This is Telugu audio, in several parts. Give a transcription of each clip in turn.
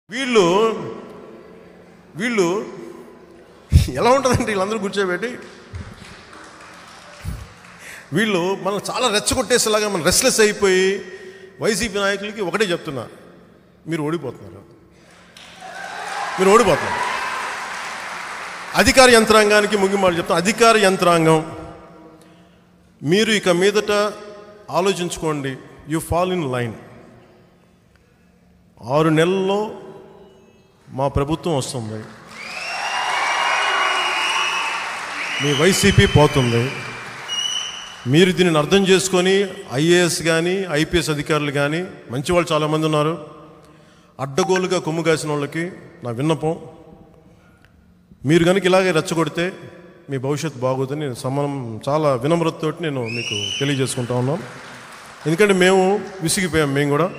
వీళ్ళు వీళ్ళు ఎలా ఉంటుందంటే వీళ్ళందరూ కూర్చోబెట్టి వీళ్ళు మనం చాలా రెచ్చగొట్టేసేలాగా మనం రెస్లెస్ అయిపోయి వైసీపీ నాయకులకి ఒకటే చెప్తున్నా మీరు ఓడిపోతున్నారు మీరు ఓడిపోతున్నారు అధికార యంత్రాంగానికి ముగిమాలు చెప్తాం అధికార యంత్రాంగం మీరు ఇక మీదట ఆలోచించుకోండి యు ఫాల్ ఇన్ లైన్ ఆరు నెలల్లో మా ప్రభుత్వం వస్తుంది మీ వైసీపీ పోతుంది మీరు దీనిని అర్థం చేసుకొని ఐఏఎస్ కానీ ఐపీఎస్ అధికారులు కానీ మంచి వాళ్ళు చాలామంది ఉన్నారు అడ్డగోలుగా కొమ్ము కాసిన వాళ్ళకి నా విన్నపం మీరు కనుక ఇలాగే రెచ్చగొడితే మీ భవిష్యత్తు బాగోదని నేను సమానం చాలా వినమ్రతతోటి నేను మీకు తెలియజేసుకుంటా ఉన్నాం ఎందుకంటే మేము విసిగిపోయాం మేము కూడా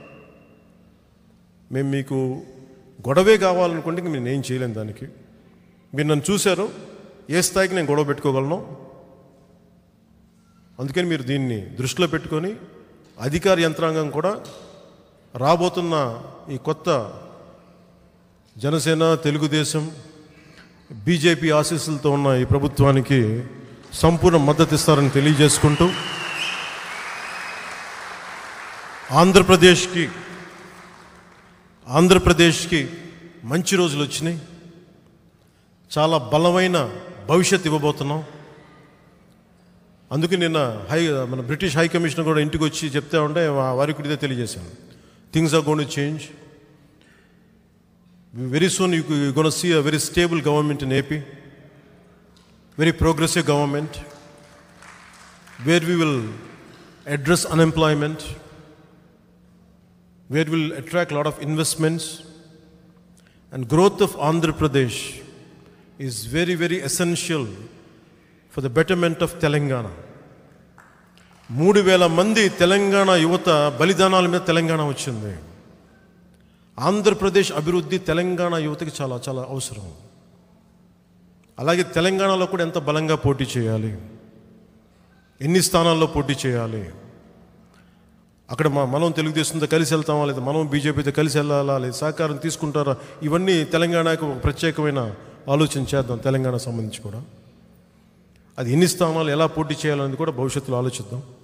మేము మీకు గొడవే కావాలనుకుంటే ఇంక నేను ఏం చేయలేను దానికి మీరు నన్ను చూశారు ఏ స్థాయికి నేను గొడవ పెట్టుకోగలను అందుకని మీరు దీన్ని దృష్టిలో పెట్టుకొని అధికార యంత్రాంగం కూడా రాబోతున్న ఈ కొత్త జనసేన తెలుగుదేశం బీజేపీ ఆశీస్సులతో ఉన్న ఈ ప్రభుత్వానికి సంపూర్ణ మద్దతు ఇస్తారని తెలియజేసుకుంటూ ఆంధ్రప్రదేశ్కి ఆంధ్రప్రదేశ్కి మంచి రోజులు వచ్చినాయి చాలా బలమైన భవిష్యత్ ఇవ్వబోతున్నాం అందుకే నిన్న హై మన బ్రిటిష్ హై కమిషనర్ కూడా ఇంటికి వచ్చి చెప్తా ఉంటే వా- వారికి కూడా ఇదే తెలియజేశాను things are gonna change very soon you gonna see a very stable government in AP very progressive government where we will address unemployment where will attract a lot of investments and growth of andhra pradesh is very very essential for the betterment of telangana మూడు వేల మంది తెలంగాణ యువత బలిదానాల మీద తెలంగాణ వచ్చింది ఆంధ్రప్రదేశ్ అభివృద్ధి తెలంగాణ యువతకి చాలా చాలా అవసరం అలాగే తెలంగాణలో కూడా ఎంత బలంగా పోటీ చేయాలి ఎన్ని స్థానాల్లో పోటీ చేయాలి అక్కడ మా మనం తెలుగుదేశంతో కలిసి వెళ్తామా లేదా మనం బీజేపీతో కలిసి వెళ్ళాలా లేదా సహకారం తీసుకుంటారా ఇవన్నీ తెలంగాణకు ఒక ప్రత్యేకమైన ఆలోచన చేద్దాం తెలంగాణ సంబంధించి కూడా అది ఎన్ని స్థానాలు ఎలా పోటీ చేయాలనేది కూడా భవిష్యత్తులో ఆలోచిద్దాం